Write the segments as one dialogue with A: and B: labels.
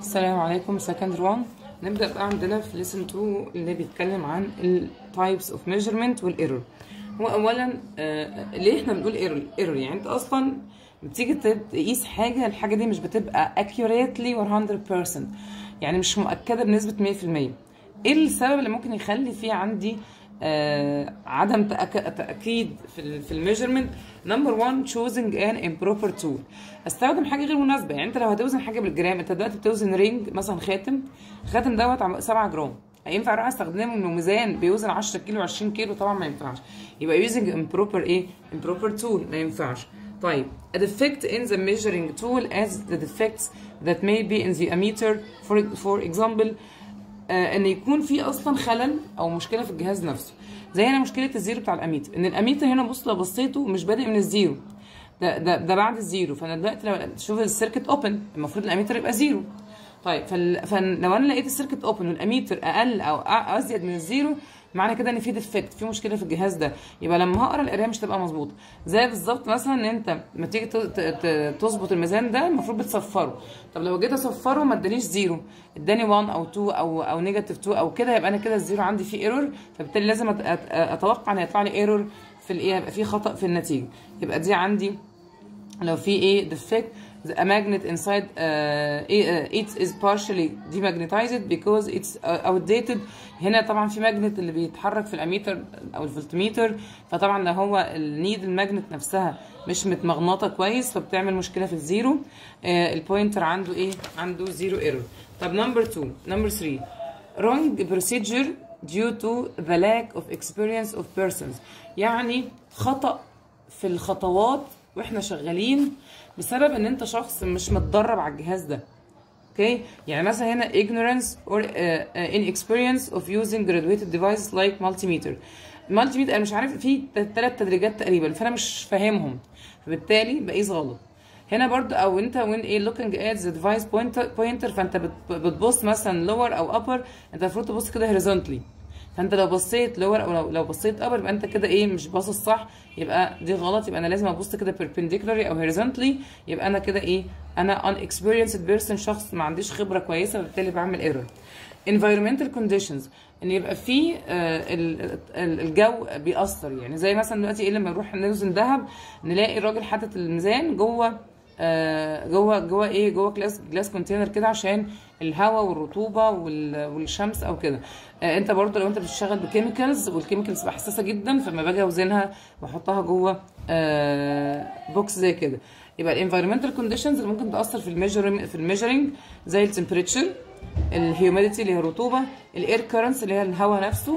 A: السلام عليكم سكند 1 نبدأ بقى عندنا في ليسن 2 اللي بيتكلم عن ال types of measurement والايرور هو اولا آه ليه احنا بنقول ايرور ايرور يعني انت اصلا بتيجي تقيس حاجه الحاجه دي مش بتبقى accurately 100% يعني مش مؤكده بنسبه 100% ايه السبب اللي ممكن يخلي فيه عندي آه عدم تأك... تاكيد في ال في الميجرمنت نمبر 1 choosing an improper tool استخدم حاجه غير مناسبه يعني انت لو هتوزن حاجه بالجرام انت دلوقتي بتوزن رينج مثلا خاتم الخاتم دوت 7 جرام هينفع اروح استخدمه انه ميزان بيوزن 10 كيلو 20 كيلو طبعا ما ينفعش يبقى using improper ايه improper tool ما ينفعش طيب a defect in the measuring tool as the defects that may be in the ammeter for, for example آه ان يكون في اصلا خلل او مشكله في الجهاز نفسه زي هنا مشكله الزيرو بتاع الاميتر ان الاميتر هنا بص لو بصيته مش بادئ من الزيرو ده ده, ده بعد الزيرو فانا دلوقتي لو تشوف السيركت اوبن المفروض الاميتر يبقى زيرو طيب فل... فلو انا لقيت السيركت اوبن والاميتر اقل او ازيد من الزيرو معنى كده ان في ديفكت في مشكله في الجهاز ده يبقى لما هقرا القرايه مش تبقى مظبوطه زي بالظبط مثلا ان انت لما تيجي تظبط الميزان ده المفروض بتصفره طب لو جيت اصفره ما ادانيش زيرو اداني 1 او 2 او او نيجاتيف 2 او كده يبقى انا كده الزيرو عندي فيه ايرور فبالتالي لازم اتوقع ان هيطلع لي ايرور في الايه يبقى في خطا في النتيجه يبقى دي عندي لو في ايه ديفكت a magnet inside uh, it is partially demagnetized because it's outdated هنا طبعا في ماجنت اللي بيتحرك في الاميتر او الفولتميتر فطبعا لو هو النيد الماجنت نفسها مش متمغنطه كويس فبتعمل مشكله في الزيرو آه البوينتر عنده ايه عنده زيرو ايرور طب نمبر 2 نمبر 3 wrong procedure due to the lack of experience of persons يعني خطأ في الخطوات واحنا شغالين بسبب ان انت شخص مش متدرب على الجهاز ده اوكي يعني مثلا هنا ignorance or uh, inexperience of using graduated devices like multimeter المالتيميتر انا مش عارف في ثلاث تدريجات تقريبا فانا مش فاهمهم فبالتالي بقيس غلط هنا برضو او انت وين ايه looking at the device pointer, pointer فانت بتبص مثلا lower او upper انت المفروض تبص كده horizontally فانت لو بصيت لور او لو, لو بصيت ابر يبقى انت كده ايه مش باصص صح يبقى دي غلط يبقى انا لازم ابص كده perpendicularly او horizontally يبقى انا كده ايه انا unexperienced person شخص ما عنديش خبره كويسه فبالتالي بعمل ايرور environmental conditions ان يبقى في آه الجو بيأثر يعني زي مثلا دلوقتي ايه لما نروح نوزن ذهب نلاقي الراجل حاطط الميزان جوه آه جوه جوه ايه جوه جلاس جلاس كونتينر كده عشان الهواء والرطوبه والشمس او كده آه انت برضو لو انت بتشتغل بكيميكالز والكيميكالز بتبقى حساسه جدا فلما باجي اوزنها بحطها جوه آه بوكس زي كده يبقى الانفيرمنتال كونديشنز اللي ممكن تاثر في الميجر في الميجرنج زي التمبريتشر الهيوميديتي اللي هي الرطوبه الاير كارنتس اللي هي الهواء نفسه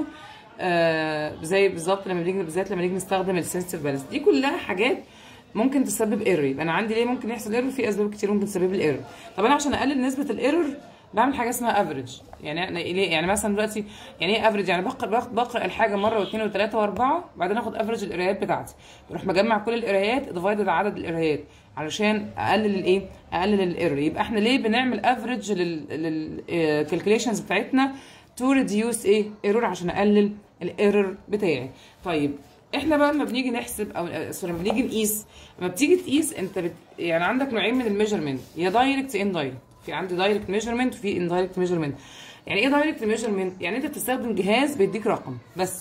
A: آه زي بالظبط لما بنيجي بالذات لما نيجي نستخدم السنسيتيف بالانس دي كلها حاجات ممكن تسبب ايرور يبقى انا عندي ليه ممكن يحصل ايرور في اسباب كتير ممكن تسبب الايرور طب انا عشان اقلل نسبه الايرور بعمل حاجه اسمها افريج يعني انا ليه يعني مثلا دلوقتي يعني ايه افريج يعني بقرا بقرا الحاجه مره واثنين وثلاثه واربعه وبعدين اخد افريج القرايات بتاعتي بروح مجمع كل القرايات ديفايدد عدد القرايات علشان اقلل الايه اقلل الايرور يبقى احنا ليه بنعمل افريج للكالكوليشنز بتاعتنا تو ريديوس ايه ايرور عشان اقلل الايرور بتاعي طيب احنا بقى لما بنيجي نحسب او سوري لما بنيجي نقيس لما بتيجي تقيس انت بت... يعني عندك نوعين من الميجرمنت يا دايركت يا اندايركت في عندي دايركت ميجرمنت وفي اندايركت ميجرمنت يعني ايه دايركت ميجرمنت يعني انت بتستخدم جهاز بيديك رقم بس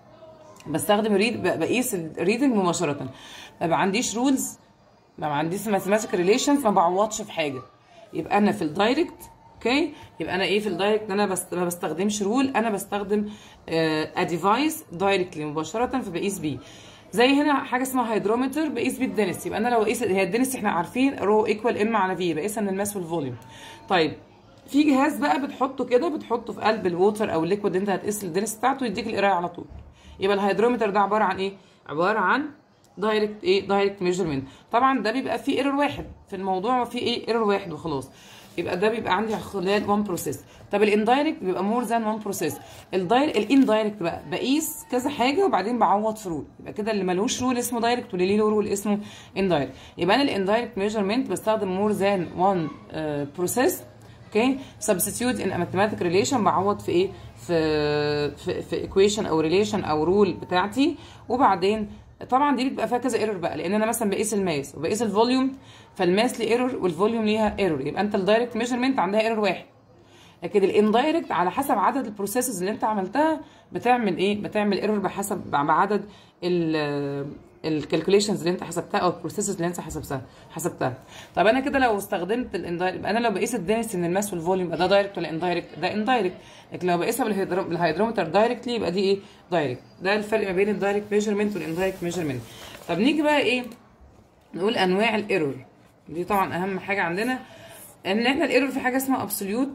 A: بستخدم ريد بقيس الريدنج مباشره ما عنديش رولز ما عنديش ماثيماتيكال ريليشنز ما بعوضش في حاجه يبقى انا في الدايركت اوكي يبقى انا ايه في الدايركت انا بست... ما بستخدمش رول انا بستخدم ا ديفايس دايركتلي مباشره فبقيس بيه زي هنا حاجه اسمها هيدرومتر بقيس بيه الدنس يبقى انا لو قيس هي الدنس احنا عارفين رو ايكوال ام على في بقيسها من الماس والفوليوم طيب في جهاز بقى بتحطه كده بتحطه في قلب الووتر او الليكويد انت هتقيس الدنس بتاعته يديك القرايه على طول يبقى الهيدرومتر ده عباره عن ايه عباره عن دايركت ايه دايركت ميجرمنت طبعا ده بيبقى فيه ايرور واحد في الموضوع فيه ايه ايرور واحد وخلاص يبقى ده بيبقى عندي خلال 1 بروسيس طب الاندايركت بيبقى مور ذان 1 بروسيس الدايركت الاندايركت بقى بقيس كذا حاجه وبعدين بعوض في رول يبقى كده اللي ملوش رول اسمه دايركت واللي ليه رول اسمه اندايركت يبقى انا الاندايركت ميجرمنت بستخدم مور ذان 1 بروسيس اوكي سبستيتيوت ان ماثيماتيك ريليشن بعوض في ايه في في في ايكويشن او ريليشن او رول بتاعتي وبعدين طبعا دي بيبقى فيها كذا ايرور بقى لان انا مثلا بقيس الماس وبقيس الفوليوم فالماس ليه ايرور والفوليوم ليها ايرور يبقى انت الدايركت ميجرمنت عندها ايرور واحد لكن الاندايركت على حسب عدد البروسيسز اللي انت عملتها بتعمل ايه بتعمل ايرور بحسب بعدد الكالكوليشنز اللي انت حسبتها او البروسيسز اللي انت حسبتها حسبتها طب انا كده لو استخدمت الاندايركت انا لو بقيس الدنسيتي من الماس والفوليوم يبقى ده دايركت ولا اندايركت ده اندايركت لكن لو بقيسها بالهيدرومتر دايركتلي يبقى دي ايه دايركت ده الفرق ما بين الدايركت ميجرمنت والاندايركت ميجرمنت طب نيجي بقى ايه نقول انواع الايرور دي طبعا اهم حاجه عندنا ان احنا الايرور في حاجه اسمها ابسوليوت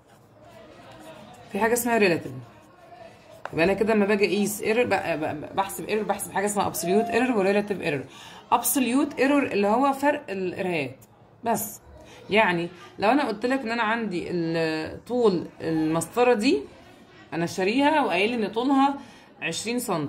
A: في حاجه اسمها ريلاتيف يبقى انا كده لما باجي اقيس ايرور بحسب ايرور بحسب حاجه اسمها ابسوليوت ايرور وريلاتيف ايرور ابسوليوت ايرور اللي هو فرق القرايات بس يعني لو انا قلت لك ان انا عندي طول المسطره دي انا شاريها وقايل ان طولها 20 سم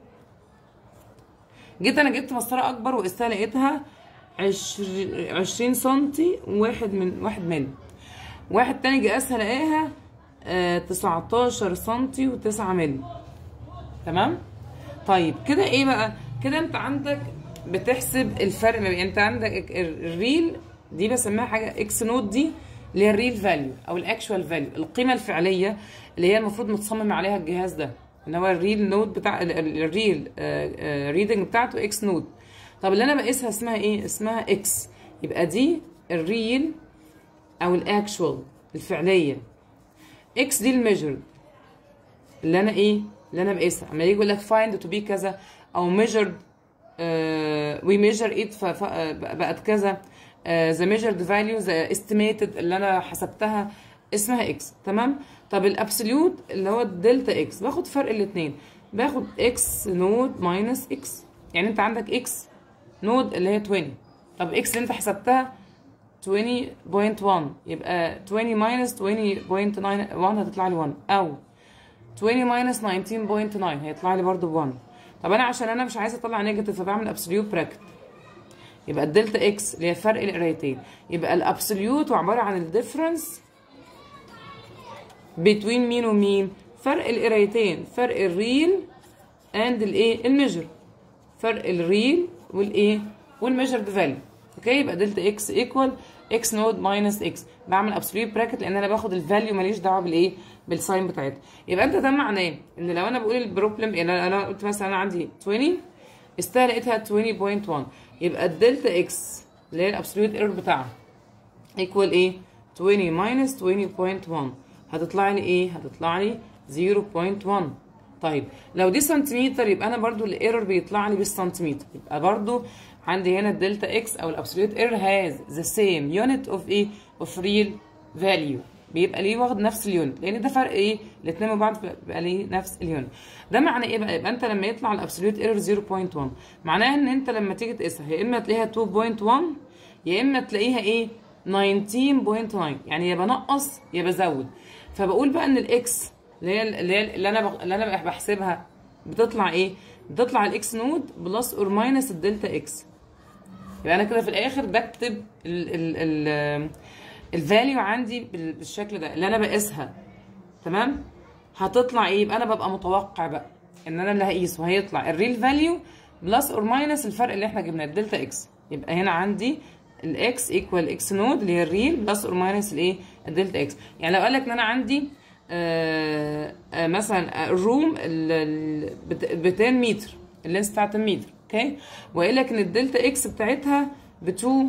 A: جيت انا جبت مسطره اكبر وقستها لقيتها 20 سم واحد من واحد مللي واحد تاني جه قاسها لقاها آه 19 سنتي و9 مللي تمام طيب كده ايه بقى كده انت عندك بتحسب الفرق ما بين انت عندك الريل دي بسميها حاجه اكس نوت دي اللي هي الريل فاليو او الاكشوال فاليو القيمه الفعليه اللي هي المفروض متصمم عليها الجهاز ده ان هو الريل نوت بتاع الريل ريدنج بتاعته اكس نوت طب اللي انا بقيسها اسمها ايه اسمها اكس يبقى دي الريل او الاكشوال الفعليه اكس دي الميجرد اللي انا ايه اللي انا بقيسها اما يجي يقول لك فايند تو بي كذا او ميجرد وي ميجر ات بقت كذا ذا ميجرد فاليو ذا استيميتد اللي انا حسبتها اسمها اكس تمام طب الابسوليوت اللي هو الدلتا اكس باخد فرق الاثنين باخد اكس نود ماينس اكس يعني انت عندك اكس نود اللي هي 20 طب اكس اللي انت حسبتها 20.1 يبقى 20 ماينس 20.91 هتطلع لي 1 او 20 ماينس 19.9 هيطلع لي برضو ب 1 طب انا عشان انا مش عايزه اطلع نيجاتيف فبعمل ابسوليوت براكت يبقى الدلتا اكس اللي هي فرق القرايتين يبقى الابسوليوت عباره عن الديفرنس بين مين ومين فرق القرايتين فرق الريل اند الايه الميجر فرق الريل والايه والميجرد فاليو اوكي يبقى دلتا اكس ايكوال اكس نود ماينس اكس بعمل ابسوليوت براكت لان انا باخد الفاليو ماليش دعوه بالايه بالساين بتاعتها يبقى انت ده معناه ان لو انا بقول البروبلم يعني انا قلت مثلا انا عندي 20 استها لقيتها 20.1 يبقى الدلتا اكس اللي هي الابسوليوت ايرور بتاعها ايكوال ايه 20 ماينس 20.1 هتطلع لي ايه هتطلع لي 0.1 طيب لو دي سنتيمتر يبقى انا برضو الايرور بيطلع لي بالسنتيمتر يبقى برضو عندي هنا الدلتا اكس او الابسوليوت ايرور هاز ذا سيم يونت اوف ايه اوف ريل فاليو بيبقى ليه واخد نفس اليونت لان ده فرق ايه الاثنين مع بعض بيبقى ليه نفس اليونت ده معنى ايه بقى يبقى انت لما يطلع الابسوليوت ايرور 0.1 معناها ان انت لما تيجي تقيسها يا اما تلاقيها 2.1 يا اما تلاقيها ايه 19.9 يعني يا بنقص يا بزود فبقول بقى ان الاكس اللي هي اللي, هي اللي انا بغ... اللي انا بحسبها بتطلع ايه بتطلع الاكس نود بلس اور ماينس الدلتا اكس يبقى انا كده في الاخر بكتب ال ال ال الفاليو عندي بالشكل ده اللي انا بقيسها تمام هتطلع ايه يبقى انا ببقى متوقع بقى ان انا اللي هقيس وهيطلع الريل فاليو بلس اور ماينس الفرق اللي احنا جبناه الدلتا اكس يبقى هنا عندي الاكس ايكوال اكس نود اللي هي الريل بلس اور ماينس الايه الدلتا اكس يعني لو قال لك ان انا عندي آآ آآ مثلا الروم ب 10 متر اللينس بتاعت المتر اوكي وقال لك ان الدلتا اكس بتاعتها ب 2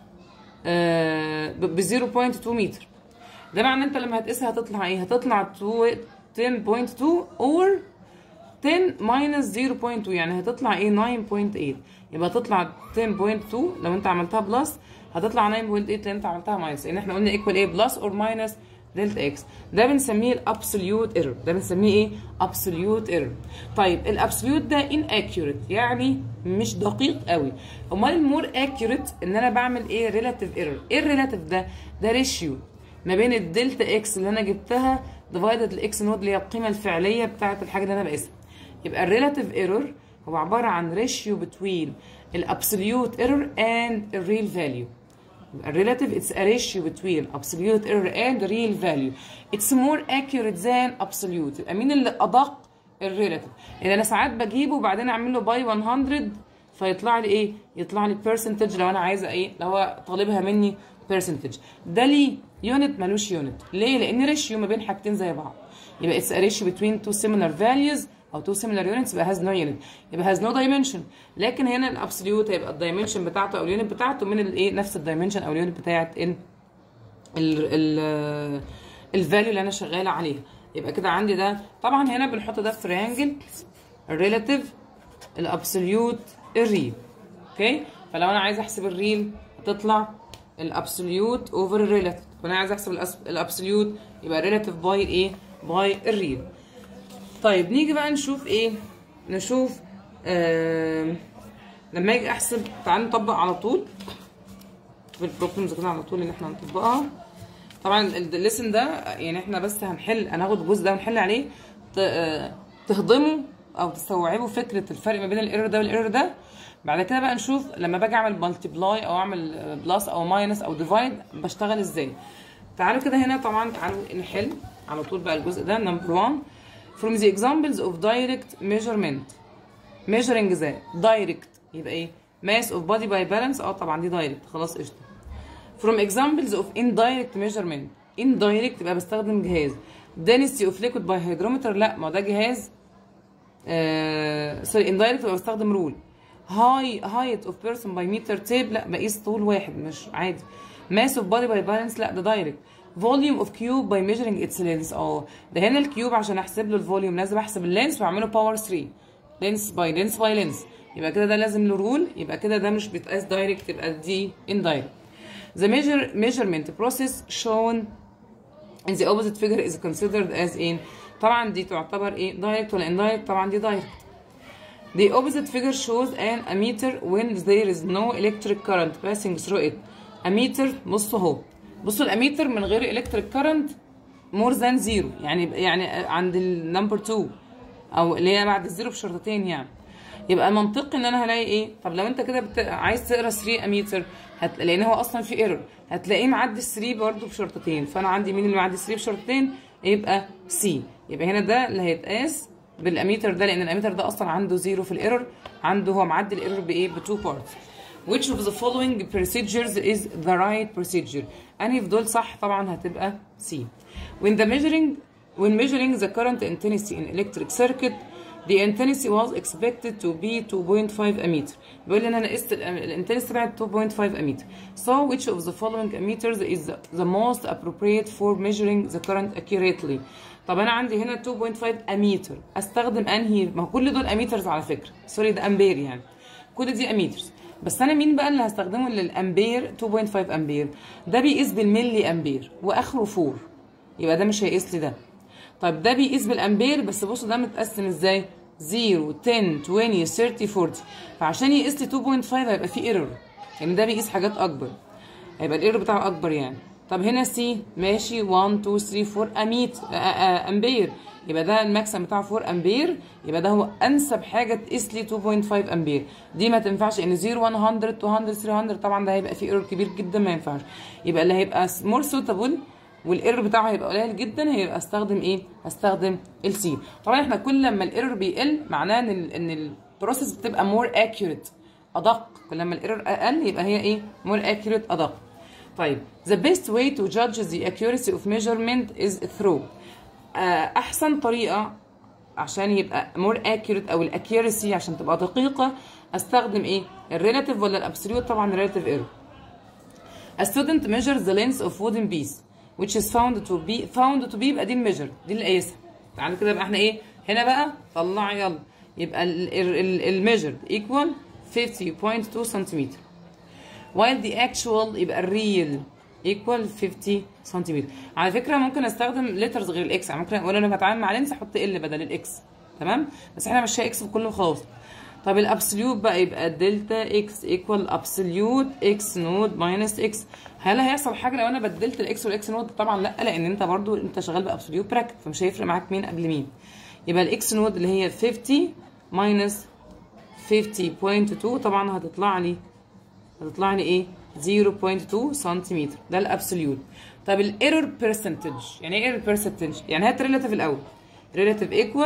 A: ب 0.2 متر ده معناه انت لما هتقيسها هتطلع ايه هتطلع 10.2 اور 10 ماينس 0.2 يعني هتطلع ايه 9.8 يبقى هتطلع 10.2 لو انت عملتها بلس هتطلع 9.8 لو انت عملتها ماينس لان احنا قلنا ايكوال ايه بلس اور ماينس دلتا اكس ده بنسميه الابسوليوت ايرور ده بنسميه ايه ابسوليوت ايرور طيب الابسوليوت ده ان اكيوريت يعني مش دقيق قوي امال المور اكيوريت ان انا بعمل ايه ريلاتيف ايرور ايه الريلاتيف ده ده ريشيو ما بين الدلتا اكس اللي انا جبتها ديفايدد الاكس نود اللي هي القيمه الفعليه بتاعه الحاجه اللي انا بقيسها يبقى الريلاتيف ايرور هو عباره عن ريشيو بتوين الابسوليوت ايرور اند الريل فاليو relative it's a ratio between absolute error and real value it's more accurate than absolute يبقى مين اللي ادق الريلاتيف يعني انا ساعات بجيبه وبعدين اعمل له باي 100 فيطلع لي ايه يطلع لي percentage لو انا عايزه ايه لو هو طالبها مني percentage ده ليه يونت ملوش يونت ليه لان ريشيو ما بين حاجتين زي بعض يبقى it's a ratio between two similar values او two similar units يبقى has no unit يبقى has no dimension لكن هنا الابسوليوت هيبقى الدايمنشن بتاعته او اليونت بتاعته من الايه نفس الدايمنشن او اليونت بتاعت ال ال الفاليو اللي انا شغاله عليها يبقى كده عندي ده طبعا هنا بنحط ده في تريانجل الريلاتيف الابسوليوت الريل اوكي فلو انا عايزه احسب الريل هتطلع الابسوليوت اوفر الريلاتيف وانا عايزه احسب الابسوليوت يبقى ريلاتيف باي ايه باي الريل طيب نيجي بقى نشوف ايه نشوف آه لما اجي احسب تعالوا نطبق على طول في البروبلمز كده على طول اللي احنا هنطبقها طبعا الليسن ده يعني احنا بس هنحل هناخد الجزء ده ونحل عليه تهضموا او تستوعبوا فكره الفرق ما بين الايرور ده والايرور ده بعد كده بقى نشوف لما باجي اعمل مالتيبلاي او اعمل بلس او ماينس او ديفايد بشتغل ازاي تعالوا كده هنا طبعا تعالوا نحل على طول بقى الجزء ده نمبر 1 from the examples of direct measurement measuring the direct يبقى ايه mass of body by balance اه طبعا دي direct خلاص قشطه from examples of indirect measurement indirect يبقى بستخدم جهاز density of liquid by hygrometer لا ما ده جهاز آه سوري indirect يبقى بستخدم رول high height of person by meter tape لا بقيس طول واحد مش عادي mass of body by balance لا ده direct volume of cube by measuring its length اه ده هنا الكيوب عشان احسب له الفوليوم لازم احسب اللينس واعمله باور 3 لينس باي لينس باي لينس يبقى كده ده لازم له رول يبقى كده ده مش بيتقاس دايركت يبقى دي indirect The measure, measurement process shown in the opposite figure is considered as in طبعا دي تعتبر ايه direct ولا indirect طبعا دي direct The opposite figure shows an ammeter when there is no electric current passing through it ammeter بصوا اهو بصوا الاميتر من غير electric current more than zero يعني يعني عند النمبر 2 او اللي هي بعد الزيرو بشرطتين يعني يبقى منطقي ان انا هلاقي ايه طب لو انت كده بت... عايز تقرا 3 اميتر هت... لان هو اصلا في ايرور هتلاقيه معدي 3 برضه بشرطتين فانا عندي مين اللي معدي 3 بشرطتين يبقى سي يبقى هنا ده اللي هيتقاس بالاميتر ده لان الاميتر ده اصلا عنده زيرو في الايرور عنده هو معدي الايرور بايه ب 2 بارتس which of the following procedures is the right procedure انهي في دول صح طبعا هتبقى سي when the measuring when measuring the current intensity in electric circuit the intensity was expected to be 2.5 ammeter بيقول لي ان انا قست الانتنسيتي بتاعت 2.5 ammeter so which of the following ammeters is the, the most appropriate for measuring the current accurately طب انا عندي هنا 2.5 اميتر استخدم انهي ما هو كل دول اميترز على فكره سوري ده امبير يعني كل دي اميترز بس انا مين بقى اللي هستخدمه للامبير 2.5 امبير ده بيقيس بالملي امبير واخره 4 يبقى ده مش هيقيس لي ده طيب ده بيقيس بالامبير بس بصوا ده متقسم ازاي 0 10 20 30 40 فعشان يقيس لي 2.5 هيبقى في ايرور يعني ده بيقيس حاجات اكبر هيبقى الايرور بتاعه اكبر يعني طب هنا سي ماشي 1 2 3 4 اميت امبير يبقى ده الماكسيم بتاعه 4 امبير يبقى ده هو انسب حاجه تقيس لي 2.5 امبير دي ما تنفعش ان 0 100 200 300 طبعا ده هيبقى فيه ايرور كبير جدا ما ينفعش يبقى اللي هيبقى مور سوتابل والايرور بتاعه هيبقى قليل جدا هيبقى استخدم ايه هستخدم السي طبعا احنا كل لما الايرور بيقل معناه ان ال ان البروسيس بتبقى مور اكيوريت ادق كل لما الايرور اقل يبقى هي ايه مور اكيوريت ادق طيب the best way to judge the accuracy of measurement is through احسن طريقه عشان يبقى more accurate او الاكيورسي عشان تبقى دقيقه استخدم ايه الريلاتيف ولا الابسوليوت طبعا relative error a student measures the length of wooden piece which is found to be found to be يبقى دي الميجر دي اللي قايسها تعالوا كده يبقى احنا ايه هنا بقى طلع يلا يبقى الميجر equal 50.2 سنتيمتر while the actual يبقى الريل equal 50 سنتيمتر على فكره ممكن استخدم لترز غير الاكس يعني ممكن اقول انا بتعامل مع لينس احط ال بدل الاكس تمام بس احنا ماشيه اكس بكله خلاص طب الابسوليوت بقى يبقى دلتا اكس ايكوال ابسوليوت اكس نود ماينس اكس هل هيحصل حاجه لو انا بدلت الاكس والاكس نود طبعا لا لان انت برضو انت شغال بابسوليوت براكت فمش هيفرق معاك مين قبل مين يبقى الاكس نود اللي هي 50 ماينس 50.2 طبعا هتطلع لي هتطلع لي ايه 0.2 سنتيمتر ده الابسوليوت طب الايرور برسنتج يعني ايه ايرور برسنتج يعني هات ريلاتيف الاول ريلاتيف ايكوال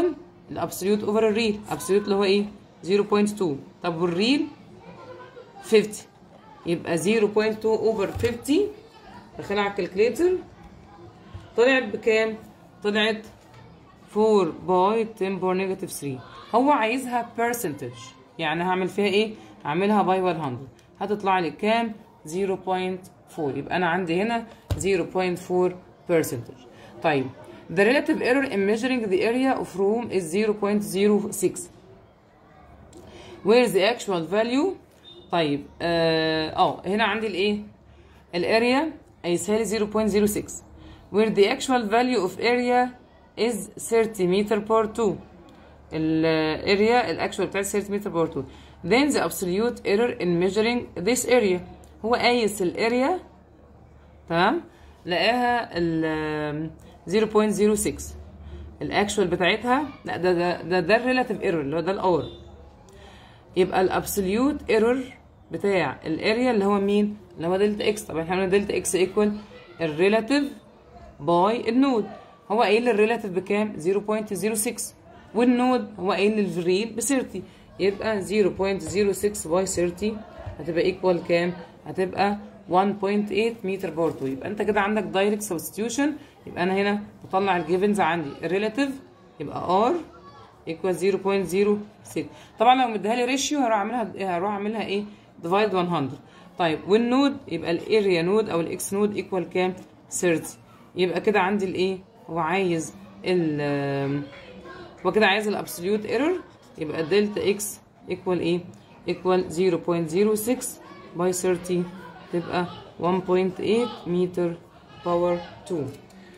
A: الابسوليوت اوفر الريل ابسوليوت اللي هو ايه 0.2 طب والريل 50 يبقى 0.2 اوفر 50 دخلنا على الكالكليتر طلعت بكام طلعت 4 باي 10 باور نيجاتيف 3 هو عايزها percentage يعني هعمل فيها ايه هعملها باي 100 هتطلع لي كام 0.4 يبقى انا عندي هنا 0.4 percentage طيب the relative error in measuring the area of room is 0.06 where the actual value طيب اه آه، هنا عندي الايه الاريا قايسها لي 0.06 where the actual value of area is 30 meter per 2 الاريا الاكشوال بتاعت 30 meter per 2 then the absolute error in measuring this area هو قايس الاريا تمام لقاها ال 0.06 الاكشوال بتاعتها لا ده ده ده, ده الريلاتيف ايرور اللي هو ده الاور يبقى الابسوليوت ايرور بتاع الاريا اللي هو مين اللي هو دلتا اكس طبعا احنا قلنا دلتا اكس ايكوال الريلاتيف باي النود هو قايل الريلاتيف بكام 0.06 والنود هو قايل الريل ب 30 يبقى 0.06 باي 30 هتبقى ايكوال كام هتبقى 1.8 متر بار 2 يبقى انت كده عندك دايركت سبستيوشن يبقى انا هنا بطلع الجيفنز عندي الريلاتيف يبقى ار ايكوال 0.06 طبعا لو مديها لي ريشيو هروح اعملها هروح اعملها ايه ديفايد 100 طيب والنود يبقى الاريا نود او الاكس نود ايكوال كام 30 يبقى كده عندي الايه هو عايز ال هو كده عايز الابسوليوت ايرور يبقى دلتا اكس ايكوال ايه ايكوال 0.06 باي 30 تبقى 1.8 متر باور 2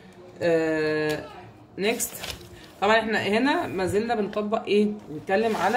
A: نيكست طبعا احنا هنا ما زلنا بنطبق ايه بنتكلم على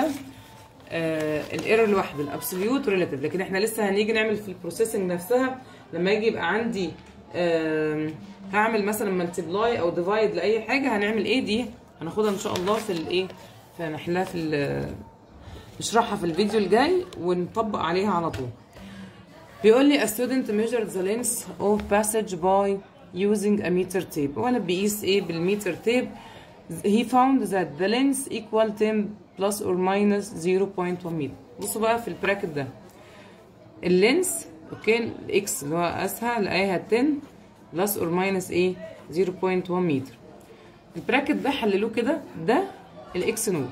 A: آه الايرور لوحده الابسوليوت ريلاتيف لكن احنا لسه هنيجي نعمل في البروسيسنج نفسها لما يجي يبقى عندي آه هعمل مثلا ملتبلاي او ديفايد لاي حاجه هنعمل ايه دي هناخدها ان شاء الله في الايه فنحلها في نشرحها في الفيديو الجاي ونطبق عليها على طول بيقول لي a student measured the length of passage by using a meter tape وانا بقيس ايه بالميتر تيب he found that the length equal 10 plus or minus 0.1 meter بصوا بقى في البراكت ده اللينس اوكي الاكس اللي هو قاسها لقاها 10 بلس اور ماينس ايه 0.1 متر البراكت ده حللوه كده ده الاكس نود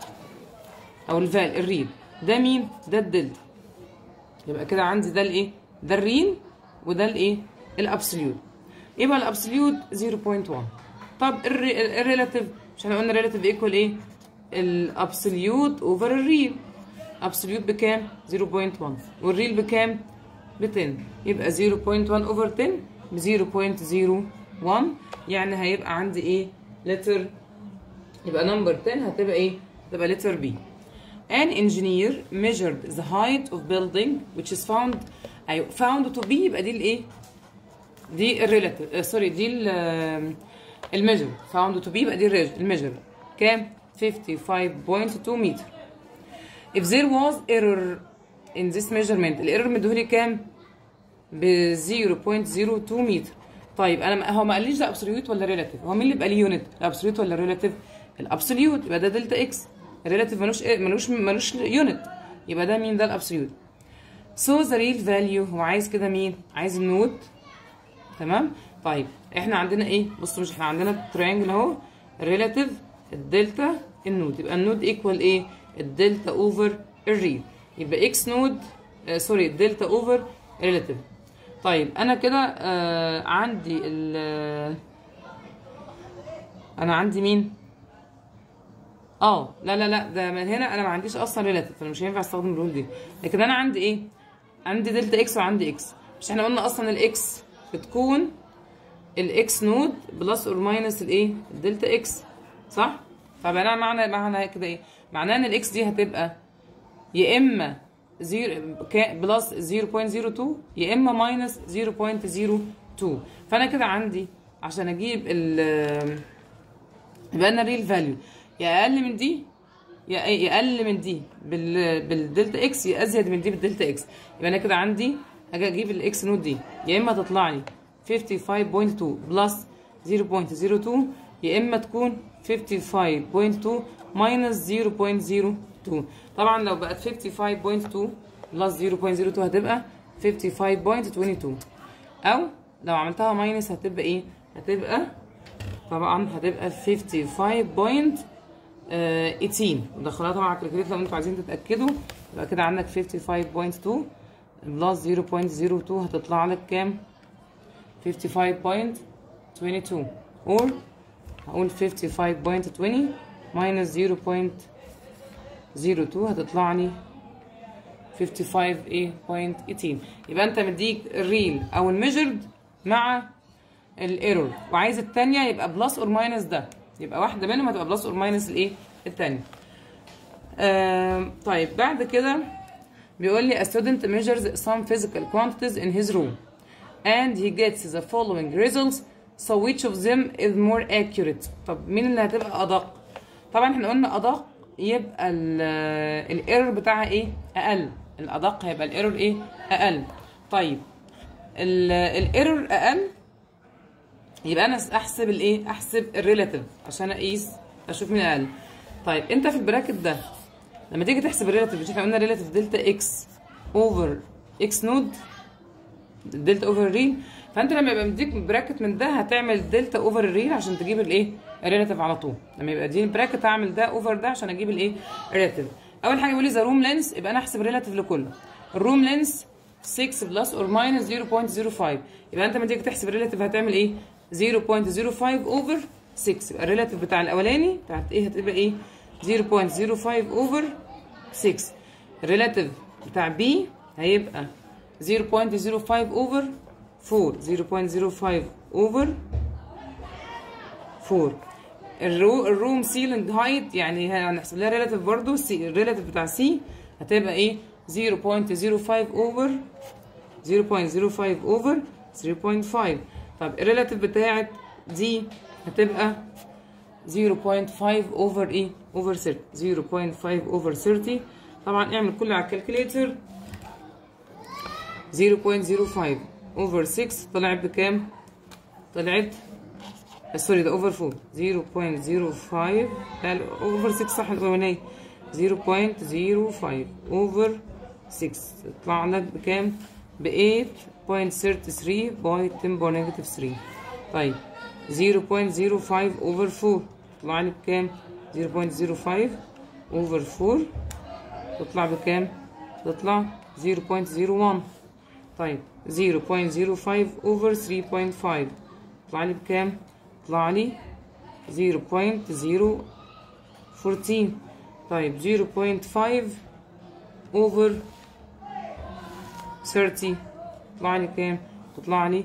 A: او الفال الريل ده مين ده الدلتا يبقى كده عندي ده الايه ده الريل وده الايه الابسوليوت يبقى الابسوليوت 0.1 طب الريلاتيف مش احنا قلنا الريلاتيف ايكوال ايه الابسوليوت اوفر الريل ابسوليوت بكام 0.1 والريل بكام ب 10 يبقى 0.1 اوفر 10 ب 0.01 يعني هيبقى عندي ايه لتر يبقى نمبر 10 هتبقى ايه تبقى لتر بي An engineer measured the height of building which is found أيوة found to be يبقى دي الايه دي الريلاتيف سوري دي الميجر found to be يبقى دي الميجر كام 55.2 متر if there was error in this measurement الايرور مديهولي كام ب 0.02 متر طيب انا هو ما قاليش ده ابسوليوت ولا ريلاتيف هو مين اللي بقى لي يونت الابسوليوت ولا ريلاتيف الابسوليوت يبقى ده دلتا اكس الريلاتيف ملوش ملوش ملوش يونت يبقى ده مين ده الابسوليوت سو ذا ريل فاليو هو عايز كده مين عايز النود تمام طيب احنا عندنا ايه بصوا مش احنا عندنا تريانجل اهو الريلاتيف الدلتا النود يبقى النود ايكوال ايه الدلتا اوفر الريل يبقى اكس نود آه سوري الدلتا اوفر ريلاتيف طيب انا كده آه عندي ال انا عندي مين اه لا لا لا ده من هنا انا ما عنديش اصلا ريلاتيف فانا مش هينفع استخدم الرول دي لكن انا عندي ايه عندي دلتا اكس وعندي اكس مش احنا قلنا اصلا الاكس بتكون الاكس نود بلس اور ماينس الايه الدلتا اكس صح فبقى انا معنى معنى كده ايه معناه ان الاكس دي هتبقى يا اما بلس 0.02 يا اما ماينس 0.02 فانا كده عندي عشان اجيب ال يبقى انا ريل فاليو يا اقل من دي يا اقل من دي بال بالدلتا اكس يا ازيد من دي بالدلتا اكس يبقى انا كده عندي هاجي اجيب الاكس نوت دي يا اما تطلع لي 55.2 بلس 0.02 يا اما تكون 55.2 ماينس 0.02 طبعا لو بقت 55.2 بلس 0.02 هتبقى 55.22 او لو عملتها ماينس هتبقى ايه هتبقى طبعا هتبقى 55.18 ودخلها طبعا على الكالكوليتر لو انتوا عايزين تتاكدوا يبقى كده عندك 55.2 بلس 0.02 هتطلع لك كام 55.22 or هقول 55.20 minus 0.02 هتطلع لي 55.18 يبقى انت مديك الريل او الميجرد مع الايرور وعايز الثانيه يبقى بلس اور ماينس ده يبقى واحده منهم هتبقى بلس اور ماينس الايه الثانيه آه طيب بعد كده بيقول لي a student measures some physical quantities in his room and he gets the following results so which of them is more accurate طب مين اللي هتبقى ادق طبعا احنا قلنا ادق يبقى الايرور بتاعها ايه اقل الادق هيبقى الايرور ايه اقل طيب الايرور اقل يبقى انا احسب الايه احسب الريلاتيف عشان اقيس اشوف مين اقل طيب انت في البراكت ده لما تيجي تحسب الريلاتيف مش احنا قلنا ريلاتيف دلتا اكس اوفر اكس نود دلتا اوفر ريل فانت لما يبقى مديك براكت من ده هتعمل دلتا اوفر الريل عشان تجيب الايه الريلاتيف على طول لما يبقى دي براكت هعمل ده اوفر ده عشان اجيب الايه الريلاتيف اول حاجه بيقول لي ذا روم لينس يبقى انا احسب الريلاتيف لكله الروم لينس 6 بلس اور ماينس 0.05 يبقى انت لما تيجي تحسب الريلاتيف هتعمل ايه 0.05 اوفر 6 يبقى الريلاتيف بتاع الاولاني بتاعت ايه هتبقى ايه 0.05 اوفر 6 الريلاتيف بتاع بي هيبقى 0.05 اوفر 4 0.05 اوفر 4 الرو الروم سيلينج هايت يعني هنحسب لها ريلاتيف برضو سي الريلاتيف بتاع سي هتبقى ايه 0.05 اوفر 0.05 اوفر 3.5 طب الريلاتيف بتاعت دي هتبقى 0.5 اوفر ايه اوفر 30 0.5 اوفر 30 طبعا اعمل كله على الكالكوليتر 0.05 اوفر 6 طلعت بكام طلعت سوري ده اوفر 4 0.05 لا اوفر 6 صح الاولانيه 0.05 اوفر 6 يطلع لك بكام ب 8.33 باي 10 باور نيجاتيف 3 طيب 0.05 اوفر 4 يطلع لي بكام 0.05 اوفر 4 تطلع بكام تطلع 0.01 طيب 0.05 اوفر 3.5 يطلع لي بكام يطلع لي 0.014 طيب 0.5 اوفر 30 يطلع لي كام تطلع لي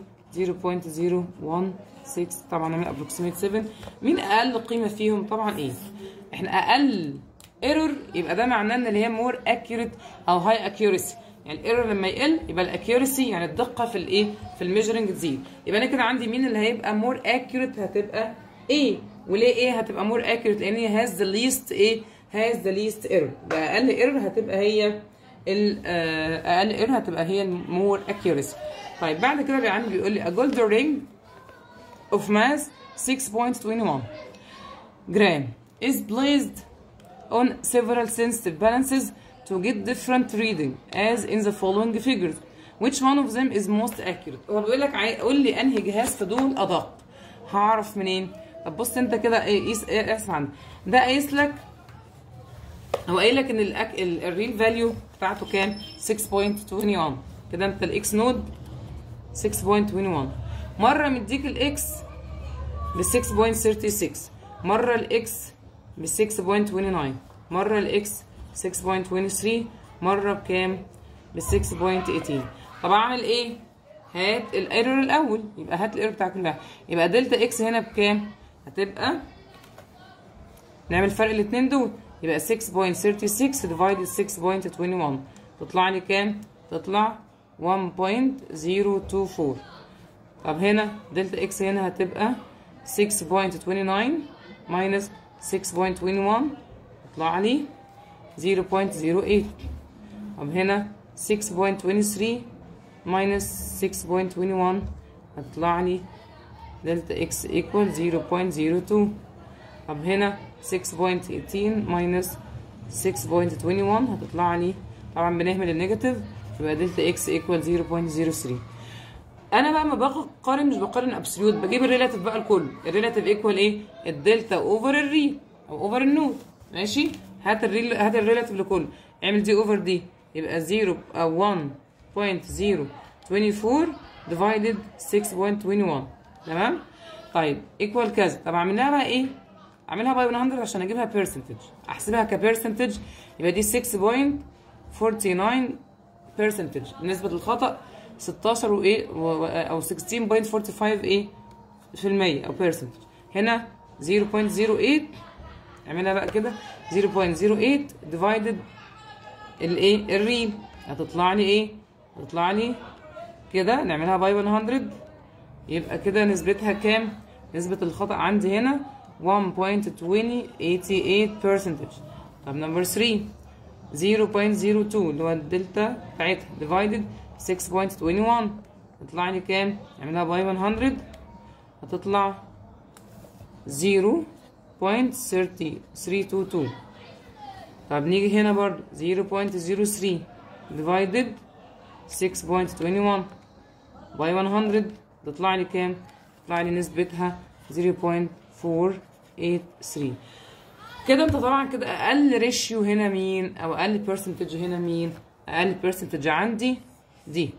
A: 0.016 طبعا نعمل ابروكسيميت 7 مين اقل قيمه فيهم طبعا ايه احنا اقل ايرور يبقى ده معناه ان اللي هي مور اكيوريت او هاي اكيوريسي يعني الايرور لما يقل يبقى الاكيوريسي يعني الدقه في الايه في الميجرنج تزيد يبقى انا كده عندي مين اللي هيبقى مور اكيوريت هتبقى ايه وليه ايه هتبقى مور اكيوريت لان هي هاز ذا ليست ايه هاز ذا ليست ايرور اقل ايرور هتبقى هي اقل ايرور هتبقى هي المور اكيوريسي طيب بعد كده بقى عندي بيقول لي a gold ring of mass 6.21 gram is placed on several sensitive balances to get different reading as in the following figures which one of them is most accurate هو بيقول لك عاي... قول لي انهي جهاز في دول ادق هعرف منين طب بص انت كده قيس قيس عندك ده قايس لك هو قايل لك ان الأك... ال... الريل فاليو بتاعته كام 6.21 كده انت الاكس نود 6.21 مره مديك الاكس ب 6.36 مره الاكس ب 6.29 مره الاكس 6.23 مره بكام ب 6.18 طب اعمل ايه هات الايرور الاول يبقى هات الايرور بتاع كل واحد يبقى دلتا اكس هنا بكام هتبقى نعمل فرق الاثنين دول يبقى 6.36 ديفايدد 6.21 تطلع لي كام تطلع 1.024 طب هنا دلتا اكس هنا هتبقى 6.29 ماينس 6.21 يطلع لي 0.08 طب هنا 6.23 ماينس 6.21 هتطلع لي دلتا اكس ايكوال 0.02 طب هنا 6.18 ماينس 6.21 هتطلع لي طبعا بنهمل النيجاتيف يبقى دلتا اكس ايكوال 0.03 انا بقى ما بقارن مش بقارن ابسوليوت بجيب الريلاتيف بقى الكل الريلاتيف ايكوال ايه الدلتا اوفر الري او اوفر النود ماشي هات الريل هات الريلاتيف لكل اعمل دي اوفر دي يبقى 0 او 1.024 ديفايدد 6.21 تمام طيب ايكوال كذا طب اعملها بقى ايه اعملها باي 100 عشان اجيبها بيرسنتج احسبها كبيرسنتج يبقى دي 6.49 بيرسنتج نسبة الخطأ 16 وايه و- او 16.45 ايه في المية او بيرسنتج هنا 0.08 اعملها بقى كده 0.08 ديفايدد الايه الريل هتطلع لي ايه هتطلع لي كده نعملها باي 100 يبقى كده نسبتها كام نسبة الخطأ عندي هنا 1.2088 percentage طب نمبر 3 0.02 اللي هو الدلتا بتاعتها divided 6.21 تطلع لي كام نعملها باي 100 هتطلع 0.3322 طب نيجي هنا برضه 0.03 divided 6.21 باي 100 تطلع لي كام؟ تطلع لي نسبتها 0.483 كده انت طبعا كده اقل ريشيو هنا مين او اقل برسنتج هنا مين اقل برسنتج عندي دي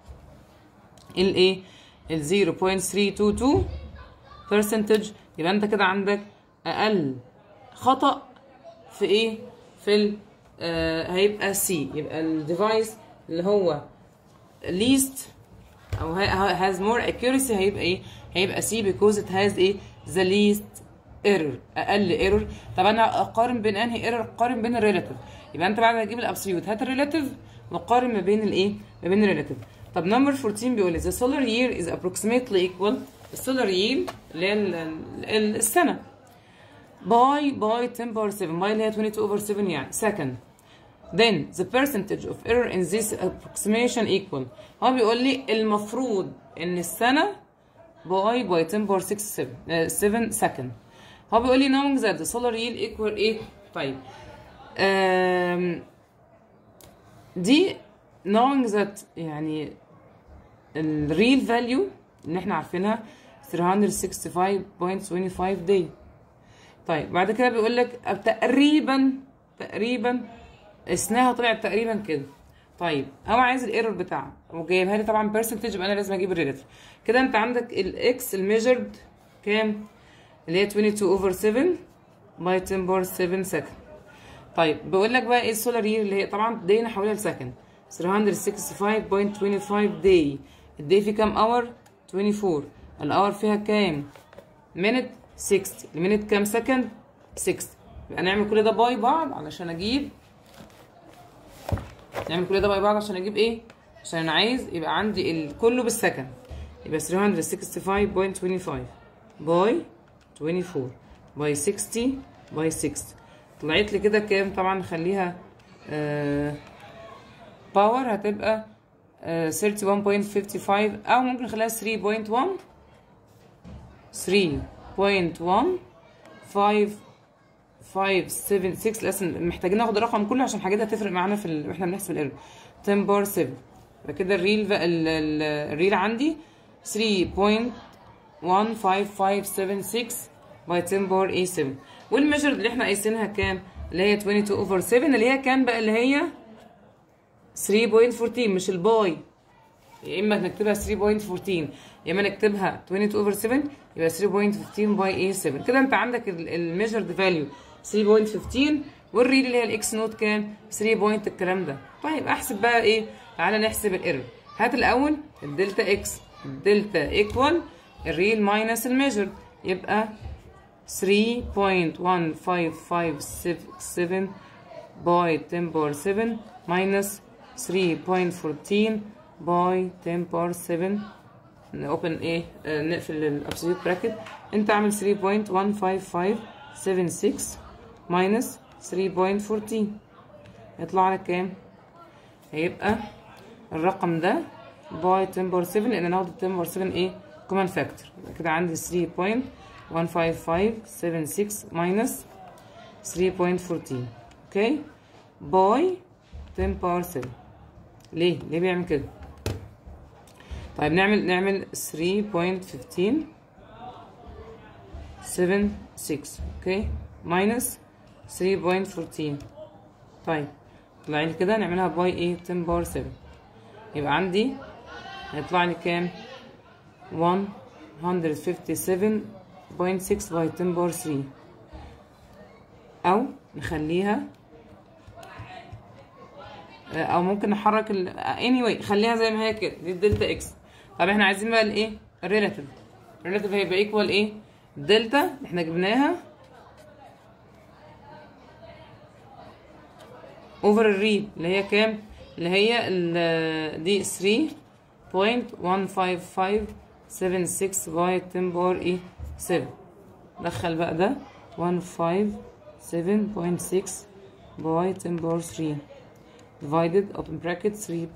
A: الايه ال 0.322 برسنتج يبقى انت كده عندك اقل خطأ في ايه في ال آه هيبقى سي يبقى الديفايس اللي هو least او ها- has more accuracy هيبقى ايه هيبقى سي because it has ايه the least error اقل ايرور طب انا اقارن بين انهي ايرور اقارن بين الريلاتيف يبقى انت بعد ما تجيب الابسوليوت هات الريلاتيف وقارن ما بين الايه ما بين الريلاتيف طب نمبر 14 بيقول لي the solar year is approximately equal السولار year اللي هي ال- ال- السنه باي باي 10 باور 7 باي اللي هي 22 اوفر 7 يعني second then the percentage of error in this approximation equal هو بيقول لي المفروض ان السنه باي باي 10 باور 6 7 آه، 7 second هو بيقول لي knowing that the solar yield equal ايه طيب um, دي knowing that يعني ال real value اللي احنا عارفينها 365.25 day طيب بعد كده بيقول لك تقريبا تقريبا اسناها طلعت تقريبا كده طيب هو عايز الايرور بتاعها وجايبها لي طبعا بيرسنتج يبقى انا لازم اجيب الريلاتيف كده انت عندك الاكس الميجرد كام اللي هي 22 اوفر 7 باي 10 باور 7 سكند طيب بيقول لك بقى ايه السولار يير اللي هي طبعا دي نحولها لسكند 365.25 داي الداي فيه كام اور 24 الاور فيها كام minute 60 المينت كام سكند 60 يبقى نعمل كل ده باي بعض علشان اجيب نعمل كل ده باي بعض عشان اجيب ايه عشان انا عايز يبقى عندي ال- كله بالسكند يبقى 365.25 باي 24 باي 60 باي 60 طلعت لي كده كام طبعا نخليها آه باور هتبقى آه 31.55 او ممكن نخليها 3.1 3.1 5 7 6 لازم محتاجين ناخد الرقم كله عشان الحاجات دي هتفرق معانا في ال... واحنا بنحسب الايرور 10 بار 7 يبقى كده الريل ال... ال... الريل عندي 3.15576 باي 10 بار اي 7 والميجر اللي احنا قايسينها كام اللي هي 22 اوفر 7 اللي هي كام بقى اللي هي 3.14 مش الباي يا اما نكتبها 3.14 يا اما نكتبها 22 اوفر 7 يبقى 3.15 باي اي 7 كده انت عندك الميجرد فاليو 3.15 والريل اللي هي الاكس نوت كام 3 بوينت الكلام ده طيب احسب بقى ايه تعالى نحسب الايرور هات الاول الدلتا اكس الدلتا ايكوال الريل ماينس الميجرد يبقى 3.1557 باي 10 باور 7 ماينس 3.14 باي 10 باور 7 اوبن ايه آه نقفل الابسوليوت براكت انت عامل 3.15576 ماينس 3.14 يطلع لك كام هيبقى الرقم ده باي 10 باور 7 لان انا هاخد 10 باور 7 ايه كومن فاكتور كده عندي 3.15576 ماينس 3.14 اوكي باي 10 باور 7 ليه ليه بيعمل كده طيب نعمل نعمل 3.15 7 6 اوكي ماينس 3.14 طيب طلع لي كده نعملها باي ايه 10 باور 7 يبقى عندي هيطلع لي كام 157.6 باي 10 باور 3 او نخليها او ممكن نحرك ال anyway خليها زي ما هي كده دي الدلتا اكس طب احنا عايزين بقى الايه الريلاتيف الريلاتيف هيبقى ايكوال ايه الدلتا احنا جبناها اوفر الري اللي هي كام اللي هي ال دي 3.15576 باي 10 باور ايه 7 دخل بقى ده 157.6 باي 10 باور 3 divided open bracket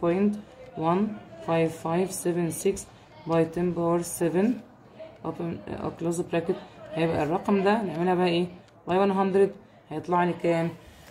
A: 3.15576 by 10 power 7 open uh, close bracket هيبقى الرقم ده نعملها بقى ايه by 100 هيطلع لي كام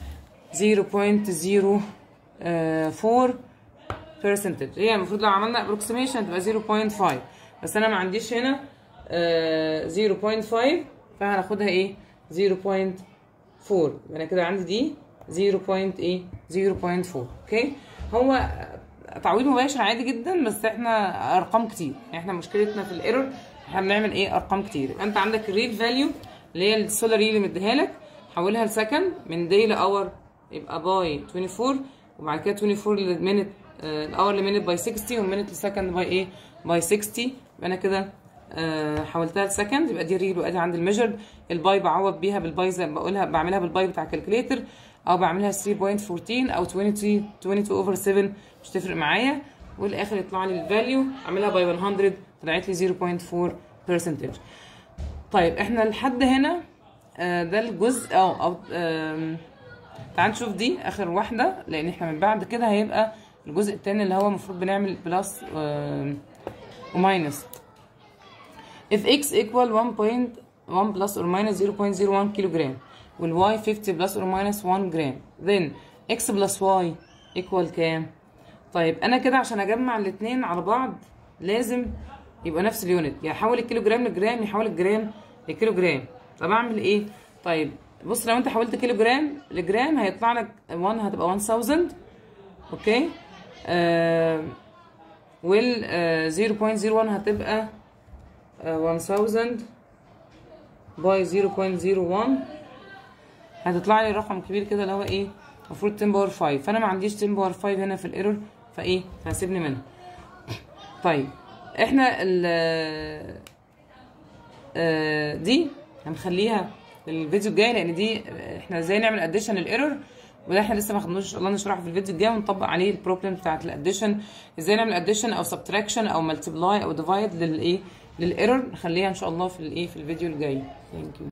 A: 0.04 percentage هي المفروض لو عملنا approximation هتبقى 0.5 بس انا ما عنديش هنا uh, 0.5 فهناخدها ايه 0.4 يبقى انا كده عندي دي 0.8 0.4 اوكي هو تعويض مباشر عادي جدا بس احنا ارقام كتير يعني احنا مشكلتنا في الايرور احنا بنعمل ايه ارقام كتير يبقى انت عندك الريل فاليو اللي هي السولار اللي مديها لك حولها لسكند من داي لاور يبقى باي 24 وبعد كده 24 لمينت الاور لمينت باي 60 والمينت لسكند باي ايه باي 60 يبقى انا كده آه حولتها لسكند يبقى دي ريل وادي عندي الميجرد الباي بعوض بيها بالباي زي ما بقولها بعملها بالباي بتاع الكالكوليتر او بعملها 3.14 او 22 22 اوفر 7 مش تفرق معايا والاخر يطلع لي الفاليو اعملها باي 100 طلعت لي 0.4 percentage طيب احنا لحد هنا آه ده الجزء اه او آه تعال نشوف دي اخر واحده لان احنا من بعد كده هيبقى الجزء الثاني اللي هو المفروض بنعمل بلس آه وماينس if x equal 1.1 plus or minus 0.01 كيلوغرام والواي 50 بلس اور ماينس 1 جرام then x بلس y equal كام طيب انا كده عشان اجمع الاثنين على بعض لازم يبقى نفس اليونت يعني احول الكيلو جرام لجرام يحول الجرام لكيلو جرام طب اعمل ايه طيب بص لو انت حولت كيلو جرام لجرام هيطلع لك 1 هتبقى 1000 اوكي آه وال آه 0.01 هتبقى آه 1000 باي 0.01 هتطلع لي رقم كبير كده اللي هو ايه المفروض 10 باور 5 فانا ما عنديش 10 باور 5 هنا في الايرور فايه فهسيبني منها طيب احنا ال آه دي هنخليها للفيديو الجاي لان دي احنا ازاي نعمل اديشن الايرور وده احنا لسه ما خدناش ان شاء الله نشرحه في الفيديو الجاي ونطبق عليه البروبلم بتاعت الاديشن ازاي نعمل اديشن او سبتراكشن او ملتبلاي او ديفايد للايه للايرور نخليها ان شاء الله في الايه في الفيديو الجاي ثانك يو